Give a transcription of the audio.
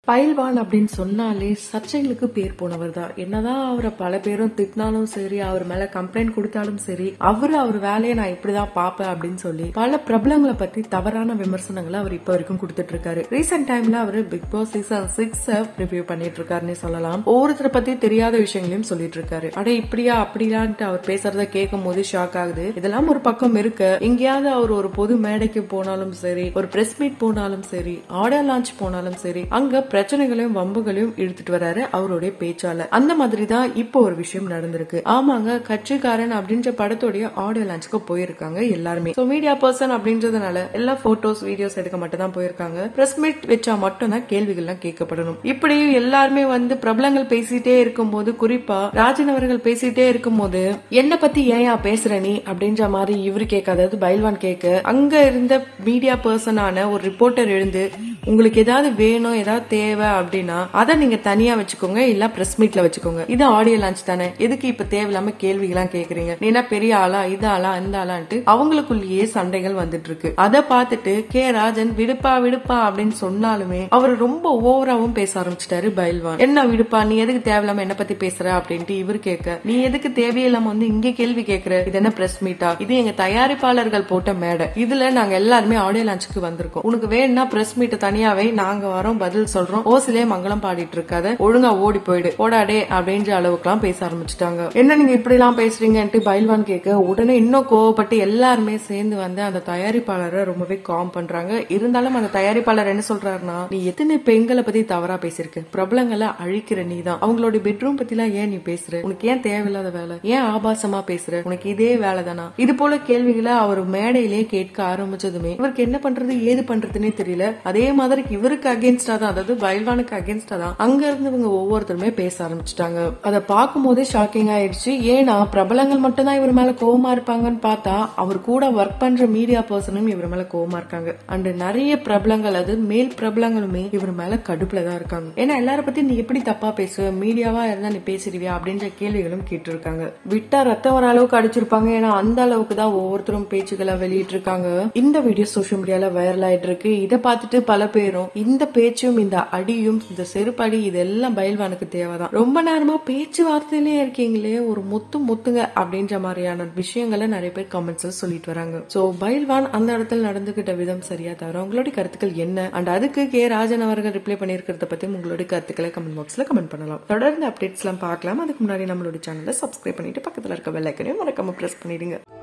பயில்வான் அப்படின்னு சொன்னாலே சர்ச்சைகளுக்கு பேர் போனவர் தான் என்னதான் அவரை பல பேரும் திட்டினாலும் சரி அவர் மேல கம்ப்ளைண்ட் கொடுத்தாலும் சரி அவரு அவர் வேலையை நான் இப்படிதான் பாப்பேன் அப்படின்னு சொல்லி பல பிரபலங்களை பத்தி தவறான விமர்சனங்களை அவர் இப்ப வரைக்கும் கொடுத்துட்டு இருக்காரு ரீசெண்ட் டைம்ல அவரு Bigg Boss season six review பண்ணிட்டு இருக்காருன்னு சொல்லலாம் ஒவ்வொருத்தரை பத்தி தெரியாத விஷயங்களையும் சொல்லிட்டு இருக்காரு அட இப்படியா அப்படியான்ட்டு அவர் பேசுறத கேட்கும் போது ஷாக் ஆகுது இதெல்லாம் ஒரு பக்கம் இருக்கு எங்கேயாவது அவர் ஒரு பொது மேடைக்கு போனாலும் சரி ஒரு பிரஸ் மீட் போனாலும் சரி ஆடியோ லான்ச் போனாலும் சரி அங்க பிரச்சனைகளையும் வம்புகளையும் இழுத்துட்டு வராரு அவருடைய பேச்சால அந்த மாதிரி தான் இப்போ ஒரு விஷயம் நடந்திருக்கு ஆமாங்க கட்சிக்காரன் அப்படின்ற படத்துடைய ஆடியோ லான்ச்சுக்கு போயிருக்காங்க எல்லாருமே சோ மீடியா பர்சன் அப்படின்றதுனால எல்லா போட்டோஸ் வீடியோஸ் எடுக்க மட்டும் தான் போயிருக்காங்க பிரஸ் மீட் வச்சா மட்டும் தான் கேள்விகள்லாம் கேட்கப்படணும் இப்படி எல்லாருமே வந்து பிரபலங்கள் பேசிட்டே இருக்கும்போது குறிப்பா ராஜன் அவர்கள் பேசிட்டே இருக்கும்போது என்ன பத்தி ஏன் பேசுற நீ அப்படின்ற மாதிரி இவரு கேட்க அதாவது பைல்வான் கேட்க அங்க இருந்த மீடியா பர்சனான ஒரு ரிப்போர்ட்டர் எழுந்து உங்களுக்கு ஏதாவது வேணும் ஏதாவது தேவை அப்படின்னா அதை நீங்க தனியா வச்சுக்கோங்க இல்ல பிரஸ் மீட்ல வச்சுக்கோங்க இது ஆடியோ லான்ச் தானே எதுக்கு இப்ப தேவையில்லாம கேள்விகள்லாம் கேக்குறீங்க நீ என்ன பெரிய ஆளா இது ஆளா இந்த ஆளான்ட்டு அவங்களுக்குள்ளேயே சண்டைகள் வந்துட்டு இருக்கு அதை பார்த்துட்டு கே ராஜன் விடுப்பா விடுப்பா அப்படின்னு சொன்னாலுமே அவர் ரொம்ப ஓவராவும் பேச ஆரம்பிச்சிட்டாரு பைல்வான் என்ன விடுப்பா நீ எதுக்கு தேவையில்லாம என்ன பத்தி பேசுற அப்படின்ட்டு இவர் கேட்க நீ எதுக்கு தேவையில்லாம வந்து இங்க கேள்வி கேக்குற இது என்ன பிரஸ் மீட்டா இது எங்க தயாரிப்பாளர்கள் போட்ட மேடை இதுல நாங்க எல்லாருமே ஆடியோ லான்ச்சுக்கு வந்திருக்கோம் உனக்கு வேணும்னா பிரஸ் மீட் தனியாவே நாங்க வரோம் பதில் சொல்றோம் ஓசிலே மங்களம் பாடிட்டு இருக்காத ஒழுங்கா ஓடி போயிடு ஓடாடே அப்படின்ற அளவுக்குலாம் பேச ஆரம்பிச்சிட்டாங்க என்ன நீங்க இப்படி எல்லாம் பேசுறீங்கன்ட்டு பைல்வான் கேட்க உடனே இன்னும் கோவப்பட்டு எல்லாருமே சேர்ந்து வந்து அந்த தயாரிப்பாளரை ரொம்பவே காம் பண்றாங்க இருந்தாலும் அந்த தயாரிப்பாளர் என்ன சொல்றாருன்னா நீ எத்தனை பெண்களை பத்தி தவறா பேசியிருக்க பிரபலங்களை அழிக்கிற நீ தான் அவங்களோட பெட்ரூம் பத்தி எல்லாம் ஏன் நீ பேசுற உனக்கு ஏன் தேவையில்லாத வேலை ஏன் ஆபாசமா பேசுற உனக்கு இதே வேலை தானா இது போல கேள்விகளை அவர் மேடையிலே கேட்க ஆரம்பிச்சதுமே இவருக்கு என்ன பண்றது ஏது பண்றதுன்னே தெரியல அதே மாதிரி இவருக்கு அகேன்ஸ்டா தான் அதாவது பைல்வானுக்கு அகேன்ஸ்டா தான் அங்க இருந்தவங்க ஒவ்வொருத்தருமே பேச ஆரம்பிச்சிட்டாங்க அதை பார்க்கும் போதே ஷாக்கிங் ஆயிடுச்சு ஏன்னா பிரபலங்கள் மட்டும் தான் இவர் மேல கோவமா இருப்பாங்கன்னு பார்த்தா அவர் கூட ஒர்க் பண்ற மீடியா பர்சனும் இவர் மேல கோவமா இருக்காங்க அண்ட் நிறைய பிரபலங்கள் அது மேல் பிரபலங்களுமே இவர் மேல கடுப்புல தான் இருக்காங்க ஏன்னா எல்லார பத்தி நீ எப்படி தப்பா பேசுவ மீடியாவா இருந்தா நீ பேசிடுவியா அப்படின்ற கேள்விகளும் கேட்டு இருக்காங்க விட்டா ரத்தம் வர அளவுக்கு அடிச்சிருப்பாங்க ஏன்னா அந்த அளவுக்கு தான் ஒவ்வொருத்தரும் பேச்சுக்களை வெளியிட்டு இருக்காங்க இந்த வீடியோ சோசியல் மீடியால வைரல் ஆயிட்டு இருக்கு இதை பார்த்துட்டு பல பேரும் இந்த பேச்சும் இந்த அடியும் இந்த செருப்படி இதெல்லாம் பயில்வானுக்கு தேவைதான் ரொம்ப நேரமா பேச்சுவார்த்தையிலே இருக்கீங்களே ஒரு முத்து முத்துங்க அப்படின்ற மாதிரியான விஷயங்களை நிறைய பேர் கமெண்ட்ஸ்ல சொல்லிட்டு வராங்க சோ பயில்வான் அந்த இடத்துல நடந்துகிட்ட விதம் சரியா தவிர உங்களுடைய கருத்துக்கள் என்ன அண்ட் அதுக்கு கே ராஜன் அவர்கள் ரிப்ளை பண்ணிருக்கிறத பத்தி உங்களுடைய கருத்துக்களை கமெண்ட் பாக்ஸ்ல கமெண்ட் பண்ணலாம் தொடர்ந்து அப்டேட்ஸ் எல்லாம் பார்க்கலாம் அதுக்கு முன்னாடி நம்மளுடைய சேனலை சப்ஸ்கிரைப் பண்ணிட்டு பக்கத்துல இருக்க பெல் ஐக்கனையும் மறக்காம பிரஸ் பண்ணிடுங்க